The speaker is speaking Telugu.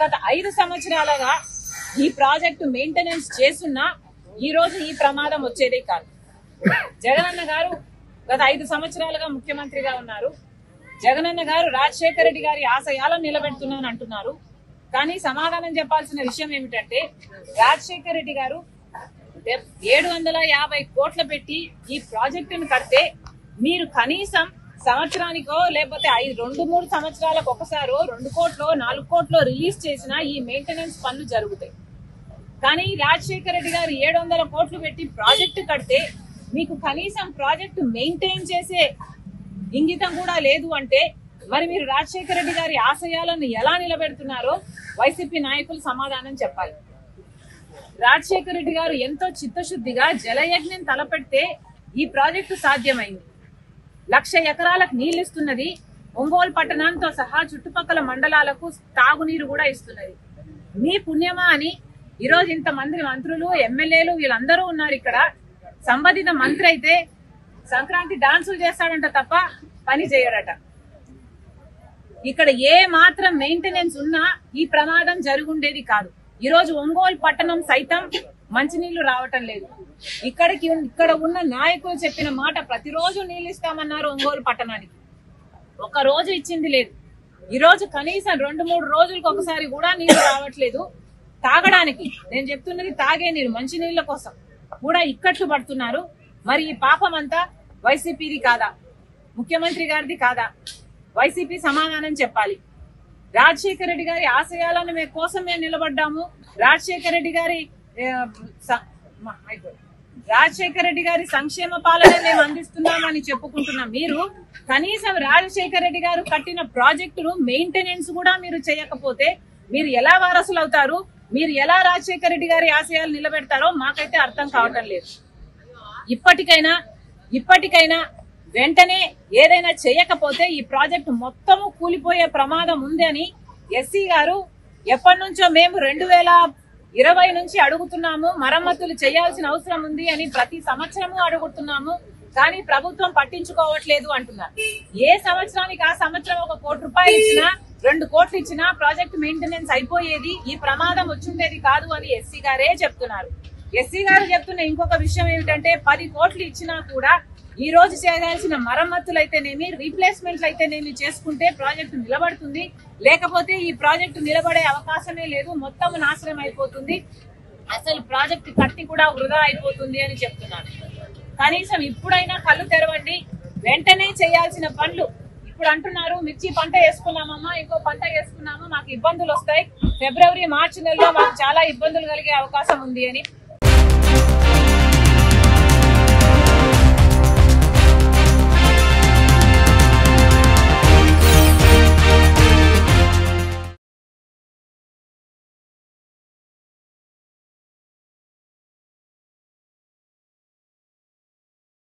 గత ఐదు సంవత్సరాలుగా ఈ ప్రాజెక్టు మెయింటెనెన్స్ చేస్తున్నా ఈ రోజు ఈ ప్రమాదం వచ్చేదే కాదు జగనన్న గారు గత ఐదు సంవత్సరాలుగా ముఖ్యమంత్రిగా ఉన్నారు జగనన్న గారు రాజశేఖర రెడ్డి గారి ఆశయాలను నిలబెడుతున్నాను అంటున్నారు కానీ సమాధానం చెప్పాల్సిన విషయం ఏమిటంటే రాజశేఖర రెడ్డి గారు ఏడు వందల యాభై కోట్ల పెట్టి ఈ ప్రాజెక్టును కడితే మీరు కనీసం సంవత్సరానికో లేకపోతే ఐదు రెండు మూడు సంవత్సరాలకు ఒకసారో రెండు కోట్లో నాలుగు కోట్లో రిలీజ్ చేసిన ఈ మెయింటెనెన్స్ పనులు జరుగుతాయి కానీ రాజశేఖర రెడ్డి గారు ఏడు వందల కోట్లు పెట్టి ప్రాజెక్టు కడితే మీకు కనీసం ప్రాజెక్టు మెయింటైన్ చేసే ఇంగితం కూడా లేదు అంటే మరి మీరు రాజశేఖర రెడ్డి గారి ఆశయాలను ఎలా నిలబెడుతున్నారో వైసీపీ నాయకులు సమాధానం చెప్పాలి రాజశేఖర రెడ్డి గారు ఎంతో చిత్తశుద్ధిగా జలయజ్ఞం తలపెడితే ఈ ప్రాజెక్టు సాధ్యమైంది లక్ష ఎకరాలకు నీళ్లు ఇస్తున్నది ఒంగోలు పట్టణంతో సహా చుట్టుపక్కల మండలాలకు తాగునీరు కూడా ఇస్తున్నది మీ పుణ్యమా అని ఈరోజు ఇంతమంది మంత్రులు ఎమ్మెల్యేలు వీళ్ళందరూ ఉన్నారు ఇక్కడ సంబంధిత మంత్రి అయితే సంక్రాంతి డాన్సులు చేస్తాడంట తప్ప పని చేయడట ఇక్కడ ఏ మాత్రం మెయింటెనెన్స్ ఉన్నా ఈ ప్రమాదం జరుగుండేది కాదు ఈ రోజు ఒంగోలు పట్టణం సైతం మంచినీళ్లు రావటం లేదు ఇక్కడికి ఉన్- ఇక్కడ ఉన్న నాయకులు చెప్పిన మాట ప్రతిరోజు నీళ్ళు ఇస్తామన్నారు ఒంగోలు పట్టణానికి ఒక రోజు ఇచ్చింది లేదు ఈ రోజు కనీసం రెండు మూడు రోజులకు ఒకసారి కూడా నీళ్లు రావట్లేదు తాగడానికి నేను చెప్తున్నది తాగే నీరు మంచి నీళ్ల కోసం కూడా ఇక్కట్లు పడుతున్నారు మరి ఈ పాపం అంతా వైసీపీది కాదా ముఖ్యమంత్రి గారిది కాదా వైసీపీ సమాధానం చెప్పాలి రాజశేఖర రెడ్డి గారి ఆశయాలను మేము కోసం మేము నిలబడ్డాము రాజశేఖర రెడ్డి గారి ఏ, స- మ- అయిపోయింది. రాజశేఖర రెడ్డి గారి సంక్షేమ పాలన మేము అందిస్తున్నామని చెప్పుకుంటున్న మీరు కనీసం రాజశేఖర రెడ్డి గారు కట్టిన ప్రాజెక్టును మెయింటెనెన్స్ కూడా మీరు చేయకపోతే మీరు ఎలా వారసులు అవుతారు మీరు ఎలా రాజశేఖర రెడ్డి గారి ఆశయాలు నిలబెడతారో మాకైతే అర్థం కావటం లేదు ఇప్పటికైనా ఇప్పటికైనా వెంటనే ఏదైనా చేయకపోతే ఈ ప్రాజెక్టు మొత్తము కూలిపోయే ప్రమాదం ఉంది అని ఎస్సీ గారు ఎప్పటి నుంచో మేము రెండు వేల ఇరవై నుంచి అడుగుతున్నాము మరమ్మతులు చేయాల్సిన అవసరం ఉంది అని ప్రతి సంవత్సరము అడుగుతున్నాము కానీ ప్రభుత్వం పట్టించుకోవట్లేదు అంటున్నారు ఏ సంవత్సరానికి ఆ సంవత్సరం ఒక కోటి రూపాయలు ఇచ్చినా రెండు కోట్లు ఇచ్చినా ప్రాజెక్ట్ మెయింటెనెన్స్ అయిపోయేది ఈ ప్రమాదం వచ్చుండేది కాదు అని ఎస్సీ గారే చెప్తున్నారు ఎస్సీ గారు చెప్తున్న ఇంకొక విషయం ఏమిటంటే పది కోట్లు ఇచ్చినా కూడా ఈ రోజు చేయాల్సిన మరమ్మతులు అయితేనేమి రీప్లేస్మెంట్లు అయితేనేమి చేసుకుంటే ప్రాజెక్టు నిలబడుతుంది లేకపోతే ఈ ప్రాజెక్టు నిలబడే అవకాశమే లేదు మొత్తం నాశనం అయిపోతుంది అసలు ప్రాజెక్టు కట్టి కూడా వృధా అయిపోతుంది అని చెప్తున్నారు కనీసం ఇప్పుడైనా కళ్ళు తెరవండి వెంటనే చేయాల్సిన పనులు ఇప్పుడు అంటున్నారు మిర్చి పంట వేసుకున్నామమ్మా ఇంకో పంట వేసుకున్నాము మాకు ఇబ్బందులు వస్తాయి ఫిబ్రవరి మార్చి నెలలో మాకు చాలా ఇబ్బందులు కలిగే అవకాశం ఉంది అని